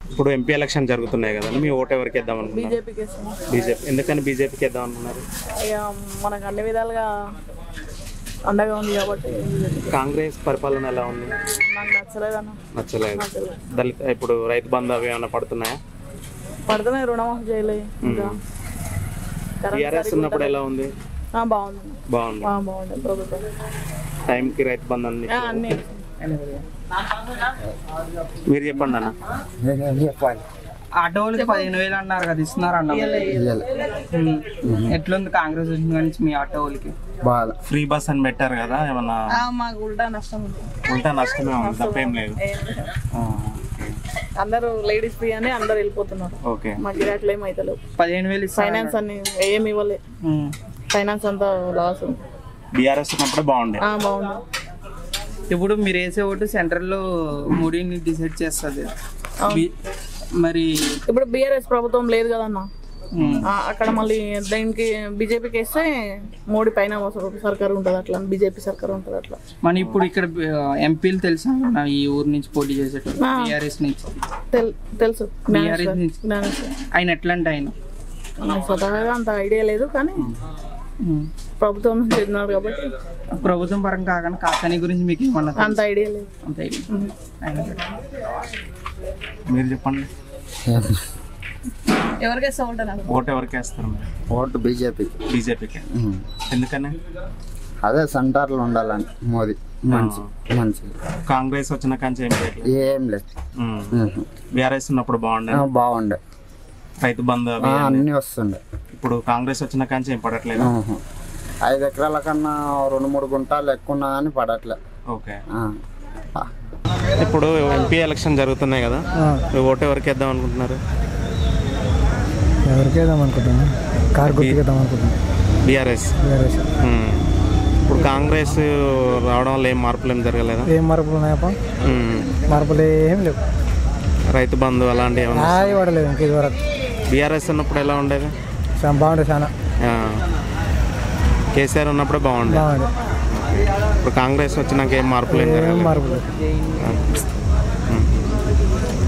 ఇప్పుడు MP election జరుగుతున్నాయి కదా మీ ఓటు ఎవరికి వేద్దాం అనుకున్నారు బీజేపీకి ఇస్తాం బీజేపీ ఎందుకని బీజేపీకి వేద్దాం అనుకున్నారు ఇక మనకు అన్ని విధాలుగా అండగా ఉంది కాబట్టి BJP. కాంగ్రెస్ పరిపాలన ఎలా ఉంది నాకు నచ్చలేదన్న నచ్చలేదు దళిత ఇప్పుడు రైతు బంధు అవి ఏమైనా పడుతున్నాయా పడుతున్నాయి రుణమాఫీ చేయలే ఇంకా కరెంట్ టీఆర్ఎస్ ఉన్నప్పుడు ఎలా ఉంది ఆ, బాగుంది బాగుంది ఆ, బాగుంది ప్రభుత్వం టైంకి రైతు బంధు అన్ని ఆ, అన్ని మీరు చెప్పండి అన్న నేనేం చెప్పాలి ఆటో వాళ్ళకి పదిహేను వేలు అన్నారు కదా ఇస్తున్నారు అన్న ఉమ్. ఎట్లుంది కాంగ్రెస్ వచ్చిన కాడి నుంచి మీ ఆటో వాళ్ళకి బాగా ఫ్రీ బస్ అని పెట్టారు కదా ఏమన్నా ఆ, మాకు ఉల్టా నష్టం ఉంది ఉంటా నష్టమే ఉంది తప్పేం లేదు ఏం లేదు. ఆ, అందరూ లేడీస్ ఫ్రీ అని అందరు వెళ్ళిపోతున్నారు ఓకే మాకు గిరాట్లు ఏం అవుతలేవు పదిహేను వేలు ఇస్తారు ఫైనాన్స్ అన్ని ఏమి ఇవ్వలే ఉమ్. ఫైనాన్స్ అంతా లాస్ ఉంది బీఆర్ఎస్ ఉన్నప్పుడే బాగుండే ఆ, బాగుంది ఇప్పుడు మీరు వేసే ఓటు సెంట్రల్ లో మూడీని డిసైడ్ చేస్తుంది బి- మరి ఇప్పుడు బీఆర్ఎస్ ప్రభుత్వం లేదు కదన్న ఉమ్, ఆ, అక్కడ మళ్ళీ దీనికి బీజేపీకి వేస్తే మోడీ పైన వస్తుంది సర్కారు ఉంటుంది అట్లా బీజేపీ సర్కారు ఉంటుంది అట్లా మన ఇప్పుడు ఇక్కడ ఎంపీలు తెలుసా మన ఈ ఊరు నుంచి పోటీ చేసేటప్పుడు బీఆర్ఎస్ నుంచి తెల్ తెలుసు బీఆర్ఎస్ నుంచి జ్ఞానేశ్వర్. ఆయన ఎట్లాంటి ఆయన నాకు స్వతహాగా అంత ఐడియా లేదు కానీ ఉమ్. ప్రభుత్వం నుంచి చెందినాడు కాబట్టి ప్రభుత్వం పరంగా కాకుండా కాకాని గురించి మీకు ఏమన్నా అంత ఐడియా లేదు అంత idea? ఆయన మీరు చెప్పండి ఎవరికి వేస్తా ఉంటాను ఓటు ఎవరికి వేస్తారు మీరు ఓటు బీజేపీ బీజేపీకి ఎందుకని అదే సెంటర్లో ఉండాలని మోదీ మంచి మంచి కాంగ్రెస్ వచ్చిన కంచి ఏం చేయట్లేదు ఏం లేదు ఉహు. బీఆర్ఎస్ ఉన్నప్పుడు బాగుండే ఆ, బాగుండే రైతు బంధు అవి ఆ, అన్ని. అన్నీ వస్తుండే ఇప్పుడు కాంగ్రెస్ వచ్చిన కంచి ఏం పడట్లేదు ఉహు. ఐదు ఎకరాల కన్నా రెండు మూడు గుంటాలు ఎక్కువ ఉన్నా కానీ పడట్లే ఓకే ఆ. ఆ. ఇప్పుడు ఎంపీ ఎలక్షన్ జరుగుతున్నాయి కదా మీ ఓటు ఎవరికి వేద్దాం అనుకుంటున్నారు ఎవరికి వేద్దాం అనుకుంటున్నాను కార్ గుర్తుకేద్దాం అనుకుంటున్నాను బీఆర్ఎస్ వేరే ఇప్పుడు కాంగ్రెస్ రావడం వల్ల ఏం మార్పులు ఏం జరగలేదా ఏం మార్పులు ఉన్నాయప్ప ఉమ్. మార్పులు ఏం లేవు రైతు బంధు అలాంటివి ఏమైనా హాయి పడలేదు ఇంక ఇదివరకు బీఆర్ఎస్ ఉన్నప్పుడు ఎలా ఉండేది చాలా బాగుండే చాలా ఆ. కేసీఆర్ ఉన్నప్పుడే బాగుండే బాగుండే ఇప్పుడు కాంగ్రెస్ వచ్చినాక ఏం మార్పులు ఏం ఏం జరగలేదు మార్పులు ఆ.